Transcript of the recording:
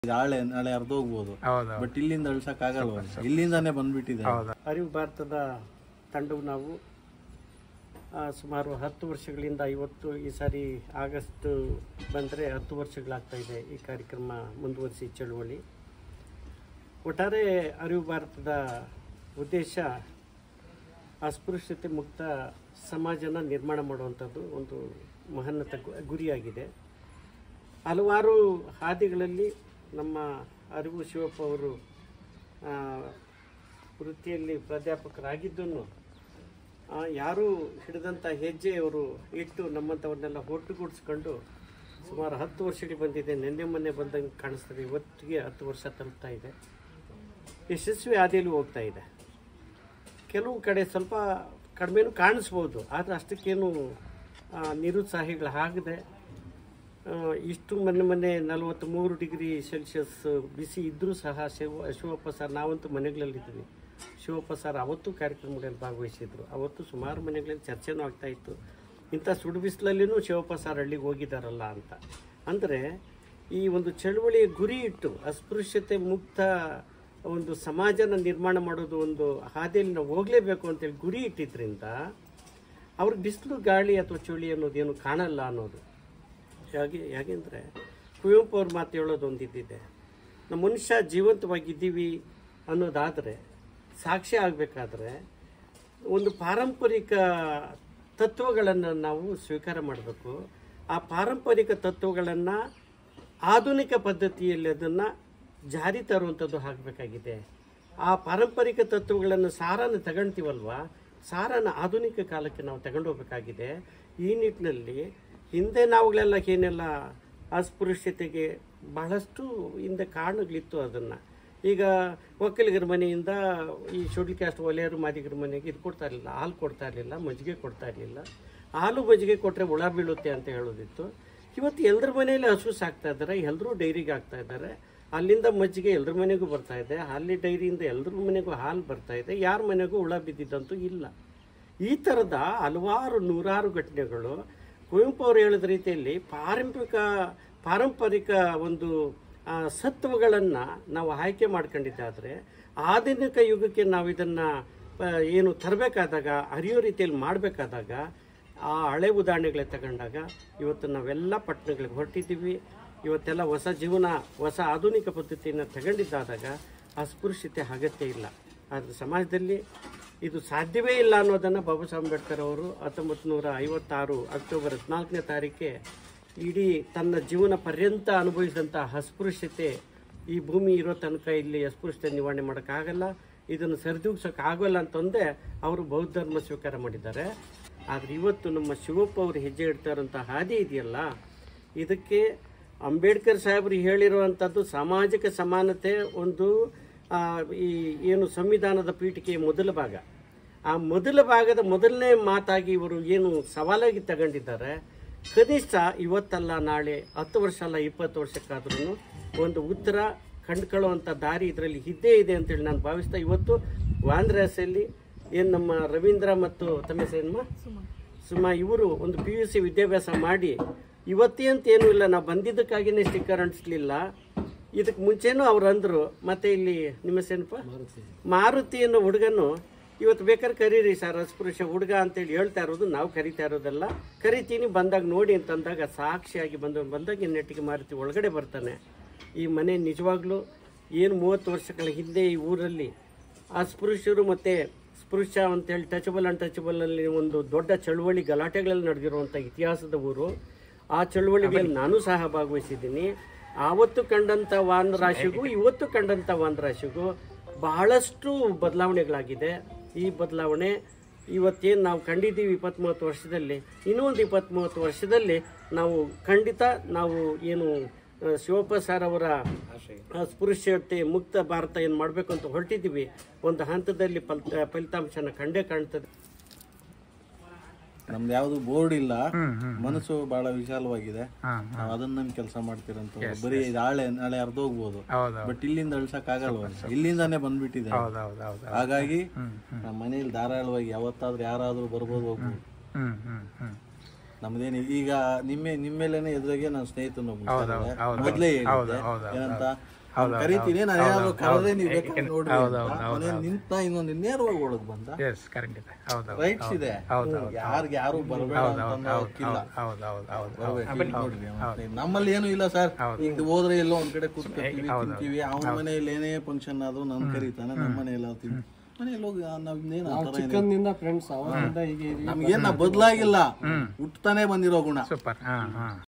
ನಾಳೆ ನಾಳೆ ಅರ್ಧ ಹೋಗ್ಬೋದು ಹೌದು ಬಟ್ ಇಲ್ಲಿಂದ ಅಳ್ಸಕ್ ಆಗಲ್ವ ಇಲ್ಲಿಂದಾನೇ ಬಂದ್ಬಿಟ್ಟಿದೆ ಹೌದು ಅರಿವು ಭಾರತದ ತಂಡವು ನಾವು ಆ, ಸುಮಾರು ಹತ್ತು ವರ್ಷಗಳಿಂದ ಇವತ್ತು ಈ ಸಾರಿ ಆಗಸ್ಟ್ ಬಂದರೆ ಹತ್ತು ವರ್ಷಗಳಾಗ್ತಾ ಇದೆ ಈ ಕಾರ್ಯಕ್ರಮ ಮುಂದುವರಿಸಿ ಚಳುವಳಿ ಒಟ್ಟಾರೆ ಅರಿವು ಭಾರತದ ಉದ್ದೇಶ ಅಸ್ಪೃಶ್ಯತೆ ಮುಕ್ತ ಸಮಾಜನ ನಿರ್ಮಾಣ ಮಾಡುವಂಥದ್ದು ಒಂದು ಮಹನ್ನತ ಗು- ಗುರಿಯಾಗಿದೆ ಹಲವಾರು ಹಾದಿಗಳಲ್ಲಿ ನಮ್ಮ ಅರಿವು ಶಿವಪ್ಪ ಅವರು ಆ, ವೃತ್ತಿಯಲ್ಲಿ ಪ್ರಾಧ್ಯಾಪಕರಾಗಿದ್ದನ್ನು ಆ, ಯಾರು ಹಿಡಿದಂಥ ಹೆಜ್ಜೆ ಅವರು ಇಟ್ಟು ನಮ್ಮಂಥವ್ರನ್ನೆಲ್ಲ ಒಟ್ಟುಗೂಡಿಸ್ಕೊಂಡು ಸುಮಾರು ಹತ್ತು ವರ್ಷಗಳು ಬಂದಿದೆ ನಿನ್ನೆ ಮೊನ್ನೆ ಬಂದಂಗೆ ಕಾಣಿಸ್ತದೆ ಇವತ್ತಿಗೆ ಹತ್ತು ವರ್ಷ ತಲುಪ್ತಾ ಇದೆ ಯಶಸ್ವಿ ಹಾದಿಯಲ್ಲಿ ಹೋಗ್ತಾ ಇದೆ ಕೆಲವು ಕಡೆ ಸ್ವಲ್ಪ ಕಡಿಮೆನೂ ಕಾಣಿಸ್ಬೋದು ಆದರೆ ಅಷ್ಟಕ್ಕೇನು ಆ, ನಿರುತ್ಸಾಹಿಗಳಾಗದೆ ಆ, ಇಷ್ಟು ಮೊನ್ನೆ ಮೊನ್ನೆ ನಲವತ್ತ್ಮೂರು ಡಿಗ್ರಿ ಸೆಲ್ಸಿಯಸ್ ಬಿಸಿ ಇದ್ದರೂ ಸಹ ಶಿವ ಶಿವಪ್ಪ ಸರ್ ನಾವಂತೂ ಮನೆಗಳಲ್ಲಿದ್ವಿ ಶಿವಪ್ಪ ಸರ್ ಅವತ್ತು ಕಾರ್ಯಕ್ರಮಗಳಲ್ಲಿ ಭಾಗವಹಿಸಿದ್ರು ಅವತ್ತು ಸುಮಾರು ಮನೆಗಳಲ್ಲಿ ಚರ್ಚೆನೂ ಆಗ್ತಾ ಇತ್ತು ಇಂಥ ಸುಡು ಬಿಸಿಲಲ್ಲಿನೂ ಶಿವಪ್ಪ ಸರ್ ಹಳ್ಳಿಗೆ ಹೋಗಿದ್ದಾರಲ್ಲ ಅಂತ ಅಂದರೆ ಈ ಒಂದು ಚಳುವಳಿಯ ಗುರಿ ಇಟ್ಟು ಅಸ್ಪೃಶ್ಯತೆ ಮುಕ್ತ ಒಂದು ಸಮಾಜನ ನಿರ್ಮಾಣ ಮಾಡೋದು ಒಂದು ಹಾದಿಯಲ್ಲಿ ನಾವು ಹೋಗಲೇಬೇಕು ಅಂತೇಳಿ ಗುರಿ ಇಟ್ಟಿದ್ರಿಂದ ಅವ್ರಿಗೆ ಬಿಸಿಲು ಗಾಳಿ ಅಥವಾ ಚಳಿ ಅನ್ನೋದೇನು ಕಾಣಲ್ಲ ಅನ್ನೋದು ಹೇಗೆ ಹೇಗೆಂದರೆ ಕುವೆಂಪು ಅವ್ರ ಮಾತು ಹೇಳೋದು ಒಂದಿದ್ದಿದೆ ನಮ್ಮ ಮನುಷ್ಯ ಜೀವಂತವಾಗಿದ್ದೀವಿ ಅನ್ನೋದಾದರೆ ಸಾಕ್ಷಿ ಆಗಬೇಕಾದ್ರೆ ಒಂದು ಪಾರಂಪರಿಕ ತತ್ವಗಳನ್ನು ನಾವು ಸ್ವೀಕಾರ ಮಾಡಬೇಕು ಆ ಪಾರಂಪರಿಕ ತತ್ವಗಳನ್ನು ಆಧುನಿಕ ಪದ್ಧತಿಯಲ್ಲಿ ಅದನ್ನು ಜಾರಿ ತರುವಂಥದ್ದು ಆಗಬೇಕಾಗಿದೆ ಆ ಪಾರಂಪರಿಕ ತತ್ವಗಳನ್ನು ಸಾರನ್ನು ತಗೊಳ್ತೀವಲ್ವ ಸಾರನ ಆಧುನಿಕ ಕಾಲಕ್ಕೆ ನಾವು ತಗೊಂಡೋಗ್ಬೇಕಾಗಿದೆ ಈ ನಿಟ್ಟಿನಲ್ಲಿ ಹಿಂದೆ ನಾವುಗಳೆಲ್ಲ ಏನೆಲ್ಲ ಅಸ್ಪೃಶ್ಯತೆಗೆ ಬಹಳಷ್ಟು ಹಿಂದೆ ಕಾರಣಗಳಿತ್ತು ಅದನ್ನು ಈಗ ಒಕ್ಕಲಿಗರ ಮನೆಯಿಂದ ಈ ಶೆಡ್ಯೂಲ್ ಕ್ಯಾಸ್ಟ್ ಒಲೆಯರು ಮಾದಿಗರ ಮನೆಗೆ ಇದು ಕೊಡ್ತಾ ಇರಲಿಲ್ಲ ಹಾಲು ಕೊಡ್ತಾ ಇರಲಿಲ್ಲ ಮಜ್ಜಿಗೆ ಕೊಡ್ತಾ ಇರಲಿಲ್ಲ ಹಾಲು ಮಜ್ಜಿಗೆ ಕೊಟ್ಟರೆ ಹುಳ ಬೀಳುತ್ತೆ ಅಂತ ಹೇಳೋದಿತ್ತು ಇವತ್ತು ಎಲ್ಲರ ಮನೆಯಲ್ಲಿ ಹಸು ಸಾಕ್ತಾ ಇದ್ದಾರೆ ಎಲ್ಲರೂ ಡೈರಿಗೆ ಹಾಕ್ತಾ ಇದ್ದಾರೆ ಅಲ್ಲಿಂದ ಮಜ್ಜಿಗೆ ಎಲ್ಲರ ಮನೆಗೂ ಬರ್ತಾ ಇದೆ ಅಲ್ಲಿ ಡೈರಿಯಿಂದ ಎಲ್ಲರ ಮನೆಗೂ ಹಾಲು ಬರ್ತಾ ಇದೆ ಯಾರ ಮನೆಗೂ ಹುಳ ಬಿದ್ದಿದ್ದಂತೂ ಇಲ್ಲ ಈ ಥರದ ಹಲವಾರು ನೂರಾರು ಘಟನೆಗಳು ಕುವೆಂಪು ಅವರು ಹೇಳಿದ ರೀತಿಯಲ್ಲಿ ಪಾರಂಪರಿಕ ಪಾರಂಪರಿಕ ಒಂದು ಆ, ಸತ್ವಗಳನ್ನು ನಾವು ಆಯ್ಕೆ ಮಾಡ್ಕೊಂಡಿದ್ದಾದರೆ ಆಧುನಿಕ ಯುಗಕ್ಕೆ ನಾವು ಇದನ್ನು ಏನು ತರಬೇಕಾದಾಗ ಅರಿಯೋ ರೀತಿಯಲ್ಲಿ ಮಾಡಬೇಕಾದಾಗ ಆ ಹಳೆ ಉದಾಹರಣೆಗಳೇ ತಗೊಂಡಾಗ ಇವತ್ತು ನಾವೆಲ್ಲ ಪಟ್ಟಣಗಳಿಗೆ ಹೊರಟಿದ್ದೀವಿ ಇವತ್ತೆಲ್ಲ ಹೊಸ ಜೀವನ ಹೊಸ ಆಧುನಿಕ ಪದ್ಧತಿಯನ್ನು ತಗೊಂಡಿದ್ದಾದಾಗ ಅಸ್ಪೃಶ್ಯತೆ ಅಗತ್ಯ ಇಲ್ಲ ಆದರೆ ಸಮಾಜದಲ್ಲಿ ಇದು ಸಾಧ್ಯವೇ ಇಲ್ಲ ಅನ್ನೋದನ್ನು ಬಾಬಾ ಸಾಹೇಬ್ ಅಂಬೇಡ್ಕರ್ ಅವರು ಹತ್ತೊಂಬತ್ತು ನೂರ ಐವತ್ತಾರು ಅಕ್ಟೋಬರ್ ಹದಿನಾಲ್ಕನೇ ತಾರೀಕೆ ಇಡೀ ತನ್ನ ಜೀವನ ಪರ್ಯಂತ ಅನುಭವಿಸಿದಂಥ ಅಸ್ಪೃಶ್ಯತೆ ಈ ಭೂಮಿ ಇರೋ ತನಕ ಇಲ್ಲಿ ಅಸ್ಪೃಶ್ಯತೆ ನಿವಾರಣೆ ಮಾಡೋಕ್ಕಾಗಲ್ಲ ಇದನ್ನು ಸರಿದೂಗ್ಸೋಕ್ಕಾಗಲ್ಲ ಅಂತಂದೇ ಅವರು ಬೌದ್ಧ ಧರ್ಮ ಸ್ವೀಕಾರ ಮಾಡಿದ್ದಾರೆ ಆದರೆ ಇವತ್ತು ನಮ್ಮ ಶಿವಪ್ಪ ಅವರು ಹೆಜ್ಜೆ ಇಡ್ತಾ ಇರೋಂಥ ಹಾದಿ ಇದೆಯಲ್ಲ ಇದಕ್ಕೆ ಅಂಬೇಡ್ಕರ್ ಸಾಹೇಬರು ಹೇಳಿರುವಂಥದ್ದು ಸಾಮಾಜಿಕ ಸಮಾನತೆ ಒಂದು ಆ, ಈ ಏನು ಸಂವಿಧಾನದ ಪೀಠಿಕೆಯ ಮೊದಲ ಭಾಗ ಆ ಮೊದಲ ಭಾಗದ ಮೊದಲನೇ ಮಾತಾಗಿ ಇವರು ಏನು ಸವಾಲಾಗಿ ತಗೊಂಡಿದ್ದಾರೆ ಕನಿಷ್ಠ ಇವತ್ತಲ್ಲ ನಾಳೆ ಹತ್ತು ವರ್ಷ ಅಲ್ಲ ಇಪ್ಪತ್ತು ವರ್ಷಕ್ಕಾದ್ರೂ ಒಂದು ಉತ್ತರ ಕಂಡುಕೊಳ್ಳುವಂಥ ದಾರಿ ಇದರಲ್ಲಿ ಇದ್ದೇ ಇದೆ ಅಂತೇಳಿ ನಾನು ಭಾವಿಸ್ತಾ ಇವತ್ತು ವಾಂದ್ರಾಸಲ್ಲಿ ಏನು ನಮ್ಮ ರವೀಂದ್ರ ಮತ್ತು ತಮ್ಮ ಹೆಸರೇನಮ್ಮ ಸುಮ್ಮ ಇವರು ಒಂದು ಪಿ ಯು ಸಿ ವಿದ್ಯಾಭ್ಯಾಸ ಮಾಡಿ ಇವತ್ತೇ ಅಂತ ಏನೂ ಇಲ್ಲ ನಾವು ಬಂದಿದ್ದಕ್ಕಾಗಿನೇ ಸ್ಟಿಕ್ಕರ್ ಅಂಟಿಸ್ಲಿಲ್ಲ ಇದಕ್ಕೆ ಮುಂಚೆನೂ ಅವ್ರು ಅಂದರು ಮತ್ತೆ ಇಲ್ಲಿ ನಿಮ್ಮ ಹೆಸರೇನಪ್ಪ ಮಾರುತಿ ಅನ್ನೋ ಹುಡುಗನು ಇವತ್ತು ಬೇಕಾದ್ರೆ ಕರೀರಿ ಸರ್ ಅಸ್ಪೃಶ್ಯ ಹುಡುಗ ಅಂತೇಳಿ ಹೇಳ್ತಾ ಇರೋದು ನಾವು ಕರಿತಾ ಇರೋದಲ್ಲ ಕರಿತೀನಿ ಬಂದಾಗ ನೋಡಿ ಅಂತಂದಾಗ ಸಾಕ್ಷಿಯಾಗಿ ಬಂದ ಬಂದಾಗ ನೆಟ್ಟಿಗೆ ಮಾರುತಿ ಒಳಗಡೆ ಬರ್ತಾನೆ ಈ ಮನೆ ನಿಜವಾಗ್ಲೂ ಏನು ಮೂವತ್ತು ವರ್ಷಗಳ ಹಿಂದೆ ಈ ಊರಲ್ಲಿ ಅಸ್ಪೃಶ್ಯರು ಮತ್ತು ಸ್ಪೃಶ್ಯ ಅಂತೇಳಿ ಟಚಬಲ್ ಅನ್ಟಚಬಲ್ ಅಲ್ಲಿ ಒಂದು ದೊಡ್ಡ ಚಳುವಳಿ ಗಲಾಟೆಗಳಲ್ಲಿ ನಡೆದಿರುವಂಥ ಇತಿಹಾಸದ ಊರು ಆ ಚಳುವಳಿಗಳಲ್ಲಿ ನಾನು ಸಹ ಭಾಗವಹಿಸಿದ್ದೀನಿ ಆವತ್ತು ಕಂಡಂಥ ವಾನ್ ರಾಶಿಗೂ ಇವತ್ತು ಕಂಡಂಥ ವಾನ್ ರಾಶಿಗೂ ಬಹಳಷ್ಟು ಬದಲಾವಣೆಗಳಾಗಿದೆ ಈ ಬದಲಾವಣೆ ಇವತ್ತೇನು ನಾವು ಕಂಡಿದ್ದೀವಿ ಇಪ್ಪತ್ತ್ಮೂವತ್ತು ವರ್ಷದಲ್ಲಿ ಇನ್ನೂ ಒಂದು ಇಪ್ಪತ್ತ್ಮೂವತ್ತು ವರ್ಷದಲ್ಲಿ ನಾವು ಖಂಡಿತ ನಾವು ಏನು ಆ, ಶಿವಪ್ಪ ಸರ್ ಅವರ ಸ್ಪೃಶ್ಯತೆ ಮುಕ್ತ ಭಾರತ ಏನು ಮಾಡಬೇಕು ಅಂತ ಹೊರಟಿದ್ದೀವಿ ಒಂದು ಹಂತದಲ್ಲಿ ಫಲಿತ ಫಲಿತಾಂಶನ ಕಂಡೇ ಕಾಣ್ತದೆ ನಮ್ದು ಯಾವ್ದು ಬೋರ್ಡ್ ಇಲ್ಲ ಮನಸ್ಸು ಬಹಳ ವಿಶಾಲವಾಗಿದೆ ಹಾ ನಾವು ಅದನ್ನ ನಮ್ ಕೆಲಸ ಮಾಡ್ತಿರಂತ ಬರೀ ನಾಳೆ ನಾಳೆ ಅರ್ಧ ಹೋಗ್ಬೋದು ಹೌದು ಬಟ್ ಇಲ್ಲಿಂದ ಅಳ್ಸಕ್ ಆಗಲ್ವ ಇಲ್ಲಿಂದಾನೇ ಬಂದ್ಬಿಟ್ಟಿದೆ ಹೌದು ಹೌದು ಹೌದು ಹಾಗಾಗಿ ನಮ್ಮ ಮನೇಲಿ ಧಾರಾಳವಾಗಿ ಯಾವತ್ತಾದ್ರೂ ಯಾರಾದ್ರೂ ಬರ್ಬೋದು ಹೋಗ್ಬೋದು ಹ್ಮ್ ಹ್ಮ್ ಹ್ಮ್ ನಮ್ದೇನು ಈಗ ನಿಮ್ಮೆ ನಿಮ್ಮೇಲೇನೆ ಎದುರಿಗೆ ನನ್ನ ಸ್ನೇಹಿತನ ಒಬ್ನು ಹೌದು, ಇದ್ದಾರೆ. ಹೌದು, ಮೊದ್ಲೇ ಹೌದು, ಹೇಳಿದ್ದೆ ಹೌದು, ಏನಂತ ಹೌದು, ಕರಿತೀನಿ ನಾನು ಯಾರು ಕರೆದೇ ನೀವು ಬೇಕಾದ್ರೆ ನೋಡ್ರಿ ಹೌದು, ಅಂತ. ಹೌದು, ಅವನೇನ್ ನಿಂತ ಇನ್ನೊಂದು ನೇರವಾಗಿ ಒಳಗ್ ಬಂದ ಎಸ್ ಕರೆಕ್ಟ್ ಇದೆ ಹೌದು ರೈಟ್ಸ್ ಇದೆ ಹೌದು, ಯಾರಿಗೆ ಯಾರು ಬರಬೇಡ ಅಂತ ಅನ್ನೋ ಹಕ್ಕಿಲ್ಲ ಹೌದು ಹೌದು ಹೌದು ಬರ್ಬೇಕು. ನೋಡ್ರಿ ಅವ್ನ ನಮ್ಮಲ್ಲಿ ಏನು ಇಲ್ಲ ಸರ್ ಈಗ ಹೋದ್ರೆ ಎಲ್ಲೋ ಒಂದ್ ಕಡೆ ಕೂತ್ಕೊತೀವಿ ತಿಂತೀವಿ ಅವನ ಮನೆಯಲ್ಲಿ ಏನೇ ಫಂಕ್ಷನ್ ಆದ್ರೂ ನನ್ ಕರೀತಾನೆ ನಮ್ಮ ಮನೆಯಲ್ಲಿ ತಿಂತೀವಿ ಮನೆಯಲ್ಲಿ ಹೋಗಿ ನಮ್ದೇನು ಆ ಥರ ಏನಿಲ್ಲ. ಚಿಕ್ಕಂದಿನಿಂದ ಫ್ರೆಂಡ್ಸ್ ಅವರಿಂದ ಹೀಗೆ ನಮ್ಗೇನ್ ನಾ ಬದಲಾಗಿಲ್ಲ ಹುಟ್ಟತಾನೆ ಬಂದಿರೋ ಗುಣ ಸೂಪರ್ ಹಾಂ ಹಾಂ